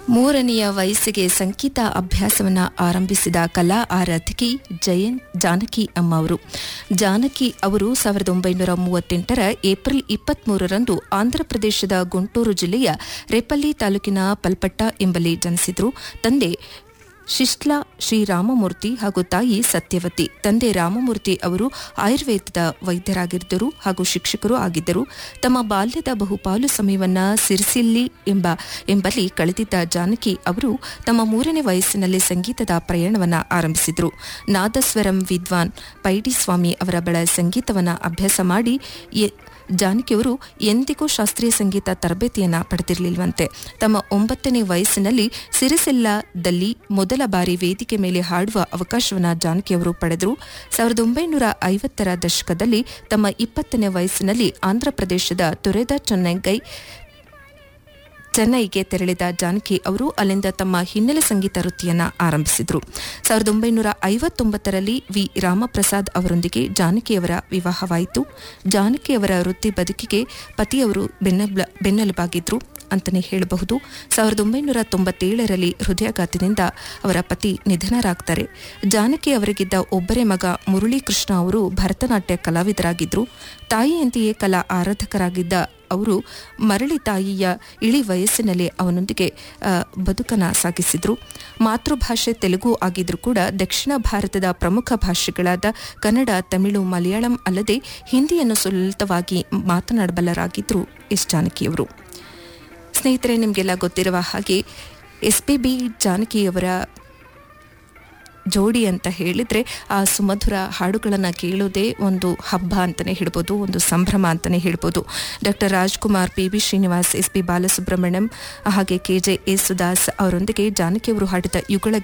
ಮೂರನೆಯ ವಯಸ್ಸಿಗೆ ಸಂಗೀತ ಅಭ್ಯಾಸವನ್ನ ಆರಂಭಿಸಿದ ಕಲಾ ಆರಾಧಕಿ ಜಯಂತ್ ಜಾನಕಿ ಅಮ್ಮ ಅವರು ಜಾನಕಿ ಅವರು ಸಾವಿರದ ಒಂಬೈನೂರ ಮೂವತ್ತೆಂಟರ ಏಪ್ರಿಲ್ ಇಪ್ಪತ್ಮೂರರಂದು ಆಂಧ್ರಪ್ರದೇಶದ ಗುಂಟೂರು ಜಿಲ್ಲೆಯ ರೇಪಲ್ಲಿ ತಾಲೂಕಿನ ಪಲ್ಪಟ್ಟ ಎಂಬಲ್ಲಿ ಜನಿಸಿದ್ರು ತಂದೆ ಶಿಶ್ಲಾ ಶ್ರೀರಾಮಮೂರ್ತಿ ಹಾಗೂ ತಾಯಿ ಸತ್ಯವತಿ ತಂದೆ ರಾಮಮೂರ್ತಿ ಅವರು ಆಯುರ್ವೇದದ ವೈದ್ಯರಾಗಿದ್ದರು ಹಾಗೂ ಶಿಕ್ಷಕರು ಆಗಿದ್ದರು ತಮ್ಮ ಬಾಲ್ಯದ ಬಹುಪಾಲು ಸಮಯವನ್ನ ಸಿರಿಸಿಲ್ಲಿ ಎಂಬ ಎಂಬಲ್ಲಿ ಕಳೆದಿದ್ದ ಜಾನಕಿ ಅವರು ತಮ್ಮ ಮೂರನೇ ವಯಸ್ಸಿನಲ್ಲಿ ಸಂಗೀತದ ಪ್ರಯಾಣವನ್ನ ಆರಂಭಿಸಿದರು ನಾದಸ್ವರಂ ವಿದ್ವಾನ್ ಪೈಡಿಸ್ವಾಮಿ ಅವರ ಬಳ ಸಂಗೀತವನ್ನ ಅಭ್ಯಾಸ ಮಾಡಿ ಎ- ಜಾನಕಿಯವರು ಎಂದಿಗೂ ಶಾಸ್ತ್ರೀಯ ಸಂಗೀತ ತರಬೇತಿಯನ್ನ ಪಡೆದಿರಲಿಲ್ವಂತೆ ತಮ್ಮ ಒಂಬತ್ತನೇ ವಯಸ್ಸಿನಲ್ಲಿ ಸಿರಿಸಿಲ್ಲಾದಲ್ಲಿ ಮೊದಲ ಬಾರಿ ವೇದಿಕೆ ಮೇಲೆ ಹಾಡುವ ಅವಕಾಶವನ್ನ ಜಾನಕಿಯವರು ಪಡೆದರು ಸಾವಿರದ ಒಂಬೈನೂರ ಐವತ್ತರ ದಶಕದಲ್ಲಿ ತಮ್ಮ ಇಪ್ಪತ್ತನೇ ವಯಸ್ಸಿನಲ್ಲಿ ಆಂಧ್ರಪ್ರದೇಶದ ತೊರೆದ ಚೆನ್ನೈ ಚೆನ್ನೈಗೆ ತೆರಳಿದ ಜಾನಕಿ ಅವರು ಅಲ್ಲಿಂದ ತಮ್ಮ ಹಿನ್ನೆಲೆ ಸಂಗೀತ ವೃತ್ತಿಯನ್ನ ಆರಂಭಿಸಿದರು ಸಾವಿರದ ಒಂಬೈನೂರ ಐವತ್ತೊಂಬತ್ತರಲ್ಲಿ ವಿ ರಾಮಪ್ರಸಾದ್ ಅವರೊಂದಿಗೆ ಜಾನಕಿಯವರ ವಿವಾಹವಾಯಿತು ಜಾನಕಿಯವರ ವೃತ್ತಿ ಬದುಕಿಗೆ ಪತಿಯವರು ಬೆನ್ನೆಲ ಬೆನ್ನೆಲುಬಾಗಿದ್ರು ಅಂತಲೇ ಹೇಳಬಹುದು ಸಾವಿರದ ಒಂಬೈನೂರ ತೊಂಬತ್ತೇಳರಲ್ಲಿ ಹೃದಯಾಘಾತದಿಂದ ಅವರ ಪತಿ ನಿಧನರಾಗ್ತಾರೆ ಜಾನಕಿ ಅವರಿಗಿದ್ದ ಒಬ್ಬರೇ ಮಗ ಮುರಳೀಕೃಷ್ಣ ಅವರು ಭರತನಾಟ್ಯ ಕಲಾವಿದರಾಗಿದ್ದರು ತಾಯಿಯಂತೆಯೇ ಕಲಾ ಆರಾಧಕರಾಗಿದ್ದ ಅವರು ಮರಳಿ ತಾಯಿಯ ಇಳಿ ವಯಸ್ಸಿನಲ್ಲಿ ಅವನೊಂದಿಗೆ ಆ, ಬದುಕನ್ನ ಸಾಗಿಸಿದ್ರು ಮಾತೃಭಾಷೆ ತೆಲುಗು ಆಗಿದ್ರೂ ಕೂಡ ದಕ್ಷಿಣ ಭಾರತದ ಪ್ರಮುಖ ಭಾಷೆಗಳಾದ ಕನ್ನಡ ತಮಿಳು ಮಲಯಾಳಂ ಅಲ್ಲದೆ ಹಿಂದಿಯನ್ನು ಸುಲಲಿತವಾಗಿ ಮಾತನಾಡಬಲ್ಲರಾಗಿದ್ದರು ಎಸ್ ಜಾನಕಿಯವರು ಸ್ನೇಹಿತರೆ ನಿಮಗೆಲ್ಲ ಗೊತ್ತಿರುವ ಹಾಗೆ ಎಸ್ ಪಿ ಬಿ ಜಾನಕಿಯವರ ಜೋಡಿ ಅಂತ ಹೇಳಿದ್ರೆ ಆ ಸುಮಧುರ ಹಾಡುಗಳನ್ನು ಕೇಳೋದೇ ಒಂದು ಹಬ್ಬ ಅಂತಲೇ ಹೇಳ್ಬೋದು ಒಂದು ಸಂಭ್ರಮ ಅಂತಲೇ ಹೇಳ್ಬೋದು doctor Rajkumar P B Srinivas S P Balasubrahmanyam ಹಾಗೆ ಕೆ ಜೆ ಯೇಸುದಾಸ್ ಅವರೊಂದಿಗೆ ಜಾನಕಿಯವರು ಹಾಡಿದ ಯುಗಳ